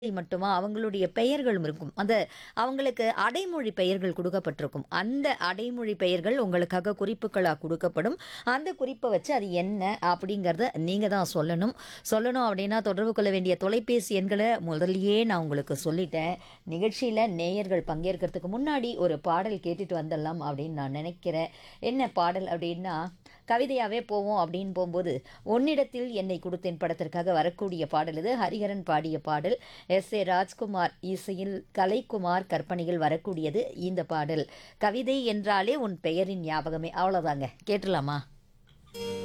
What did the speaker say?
மட்டுமா அவங்களுடைய பெயர்களும் இருக்கும். அந்த அவங்களுக்கு அடைமொழி பெயர்கள் குடுக்கப்பட்டிருக்கும். அந்த அடைமொழி பெயர்கள் உங்களுக்காக குறிப்புகளா குடுக்கப்படும். அந்த குறிப்ப வச்சு அது என்ன அப்படிங்கிறத நீங்க தான் சொல்லணும். சொல்லணும் அப்படின்னா தொடர்பு கொள்ள வேண்டிய தொலைபேசி எண்கள முதல்லயே நான் உங்களுக்கு சொல்லிட்டேன். நிகழ்ச்சியில நேயர்கள் பங்கேற்கிறதுக்கு முன்னாடி ஒரு பாடல் கேட்டுட்டு வந்துடலாம் அப்படின்னு நான் நினைக்கிறேன். என்ன பாடல் அப்படின்னா, கவிதையாவே போவோம் அப்படின்னு போம்போது, "உன்னிடத்தில் என்னை கொடுத்தேன்" படத்திற்காக வரக்கூடிய பாடல் இது. ஹரிஹரன் பாடிய பாடல். எஸ். ஏ. ராஜ்குமார் இசையில் கலைக்குமார் கற்பனையில் வரக்கூடியது இந்த பாடல். கவிதை என்றாலே உன் பெயரின் ஞாபகமே. அவ்வளோதாங்க. கேட்டுறலாமா?